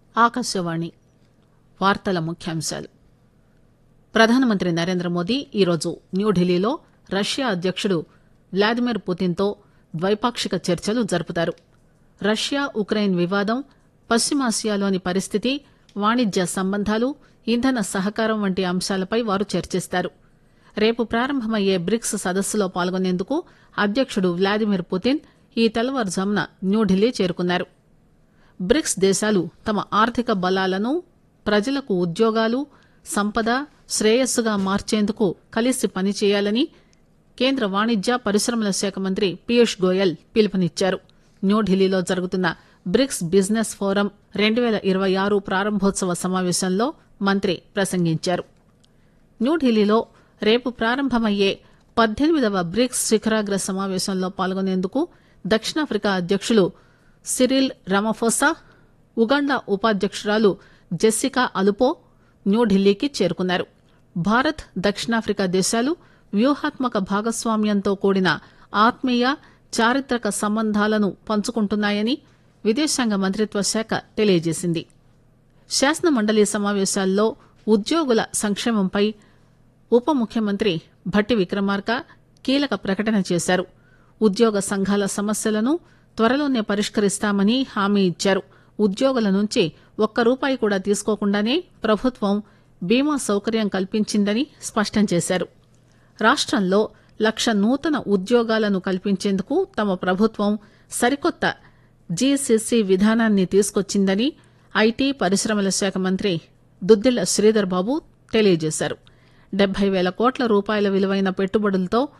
ఆకాశవాణి వార్తల ముఖ్యాంశాలు ప్రధానమంత్రి నరేంద్ర మోదీ ఈరోజు న్యూఢిల్లీలో రష్యా అధ్యకుడు వ్లాదిమిర్ పుతిన్తో ద్వైపాక్షిక చర్చలు జరుపుతారు రష్యా ఉక్రెయిన్ వివాదం పశ్చిమాసియాలోని పరిస్థితి వాణిజ్య సంబంధాలు ఇంధన సహకారం వంటి అంశాలపై వారు చర్చిస్తారు రేపు ప్రారంభమయ్యే బ్రిక్స్ సదస్సులో పాల్గొనేందుకు అధ్యకుడు వ్లాదిమిర్ పుతిన్ ఈ తెల్లవారుజామున న్యూఢిల్లీ చేరుకున్నారు బ్రిక్స్ దేశాలు తమ ఆర్థిక బలాలను ప్రజలకు ఉద్యోగాలు సంపద శ్రేయస్సుగా మార్చేందుకు కలిసి పనిచేయాలని కేంద్ర వాణిజ్య పరిశ్రమల శాఖ మంత్రి పీయూష్ గోయల్ పిలుపునిచ్చారు న్యూఢిల్లీలో జరుగుతున్న బ్రిక్స్ బిజినెస్ ఫోరం రెండు పేల ఇరవై ఆరు ప్రారంభోత్సవ సమావేశంలో మంత్రి ప్రసంగించారు న్యూఢిల్లీలో రేపు ప్రారంభమయ్యే పద్దెనిమిదవ బ్రిక్స్ శిఖరాగ్ర సమావేశంలో పాల్గొనేందుకు దక్షిణాఫ్రికా అధ్యకులు సిరిల్ రమఫోసా ఉగాండా ఉపాధ్యకురాలు జెస్సికా అలుపో న్యూఢిల్లీకి చేరుకున్నారు భారత్ దక్షిణాఫ్రికా దేశాలు వ్యూహాత్మక భాగస్వామ్యంతో కూడిన ఆత్మీయ చారిత్రక సంబంధాలను పంచుకుంటున్నాయని విదేశాంగ మంత్రిత్వ శాఖ తెలియజేసింది శాసన మండలి సమావేశాల్లో ఉద్యోగుల సంక్షేమంపై ఉప ముఖ్యమంత్రి భట్టి విక్రమార్క కీలక ప్రకటన చేశారు ఉద్యోగ సంఘాల సమస్యలను త్వరలోనే పరిష్కరిస్తామని హామీ ఇచ్చారు ఉద్యోగుల నుంచి ఒక్క రూపాయి కూడా తీసుకోకుండానే ప్రభుత్వం బీమా సౌకర్యం కల్పించిందని స్పష్టం చేశారు రాష్టంలో లక్ష నూతన ఉద్యోగాలను కల్పించేందుకు తమ ప్రభుత్వం సరికొత్త జీసీసీ విధానాన్ని తీసుకొచ్చిందని ఐటీ పరిశ్రమల శాఖ మంత్రి దుద్దిళ్ల శ్రీధర్ బాబు తెలియజేశారు డెబ్బై పేల కోట్ల రూపాయల విలువైన పెట్టుబడులతో